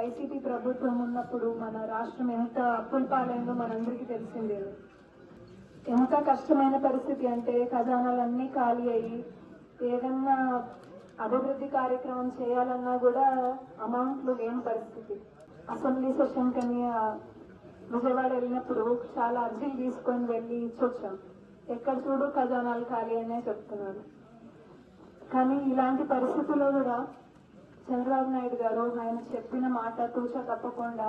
YCP ప్రభుత్వం ఉన్నప్పుడు మన రాష్ట్రం ఎంత అప్పుల పాలైందో మనందరికీ తెలిసిందే ఎంత కష్టమైన పరిస్థితి అంటే ఖజానాలన్నీ ఖాళీ అయ్యి ఏదన్నా అభివృద్ధి కార్యక్రమం చేయాలన్నా కూడా అమౌంట్లు లేని పరిస్థితి అసెంబ్లీ సెషన్ కని ఆ, విజయవాడ వెళ్ళినప్పుడు చాలా అర్జీలు తీసుకొని వెళ్ళి ఇచ్చొచ్చాం ఎక్కడ చూడు ఖజానాలు ఖాళీ అనే చెప్తున్నారు కానీ ఇలాంటి పరిస్థితుల్లో కూడా చంద్రబాబు నాయుడు గారు ఆయన చెప్పిన మాట తూచ తప్పకుండా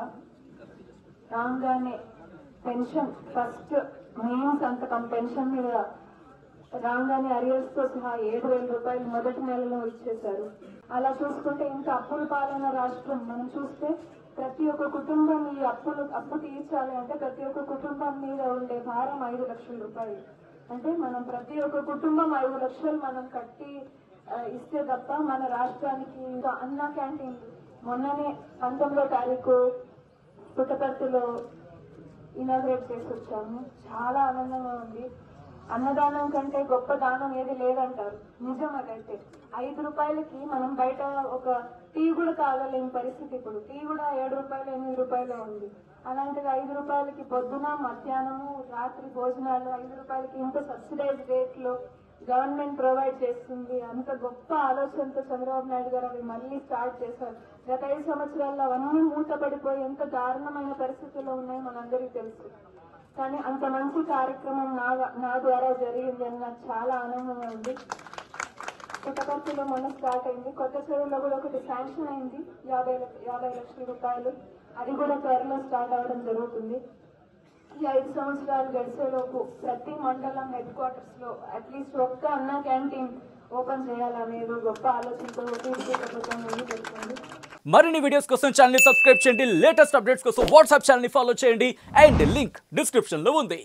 రాగానే పెన్షన్ ఫస్ట్ మెయిన్ సంతకం పెన్షన్ మీద రాగానే అరియర్స్ తో సహా ఏడు వేల రూపాయలు మొదటి నెలలో ఇచ్చేశారు అలా చూసుకుంటే ఇంకా అప్పుల పాలన రాష్ట్రం మనం చూస్తే ప్రతి ఒక్క కుటుంబం ఈ అప్పులు అప్పు తీర్చాలి అంటే ప్రతి ఒక్క కుటుంబం మీద ఉండే భారం ఐదు లక్షల రూపాయలు అంటే మనం ప్రతి ఒక్క కుటుంబం ఐదు లక్షలు మనం కట్టి ఆ, ఇస్తే తప్ప మన రాష్ట్రానికి ఇంకా అన్న క్యాంటీన్ మొన్ననే పంతొమ్మిదో తారీఖు పుట్టపర్తిలో ఇనాగ్రేట్ చేసి వచ్చాము చాలా ఆనందంగా ఉంది అన్నదానం కంటే గొప్ప దానం ఏది లేదంటారు నిజం అదైతే ఐదు రూపాయలకి మనం బయట ఒక టీ కూడా తాగలేని పరిస్థితి ఇప్పుడు టీ కూడా ఏడు రూపాయలు ఎనిమిది రూపాయలు ఉంది అలాంటిది ఐదు రూపాయలకి పొద్దున మధ్యాహ్నము రాత్రి భోజనాలు ఐదు రూపాయలకి ఇంత సబ్సిడైజ్ రేట్ లో గవర్నమెంట్ ప్రొవైడ్ చేస్తుంది అంత గొప్ప ఆలోచనతో చంద్రబాబు నాయుడు గారు అవి మళ్ళీ స్టార్ట్ చేశారు గత ఐదు సంవత్సరాల్లో అవన్నీ మూతపడిపోయి ఎంత దారుణమైన పరిస్థితుల్లో ఉన్నాయో మనందరికీ తెలుసు కానీ అంత మంచి కార్యక్రమం నా నా ద్వారా జరిగింది అని నాకు చాలా ఆనందంగా ఉంది పుట్టపర్తిలో మొన్న స్టార్ట్ అయింది కొత్త చెరువులో కూడా ఒకటి శాంక్షన్ అయింది యాభై లక్ష- యాభై లక్షల రూపాయలు అది కూడా త్వరలో స్టార్ట్ అవ్వడం జరుగుతుంది ఈ ఐదు సంవత్సరాలు గడిచేలోపు ప్రతి మండలం హెడ్ క్వార్టర్స్ లో అట్లీస్ట్ ఒక్క అన్న క్యాంటీన్ ఓపెన్ చేయాలనేది గొప్ప ఆలోచనతో టీడీపీ ప్రభుత్వం ముందుకు వెళ్తుంది మరిన్ని వీడియోస్ కోసం ఛానల్ సబ్స్క్రైబ్ చేయండి లేటెస్ట్ అప్డేట్స్ కోసం వాట్సాప్ ఛానల్ ఫాలో చేయండి అండ్ లింక్ డిస్క్రిప్షన్ లో ఉంది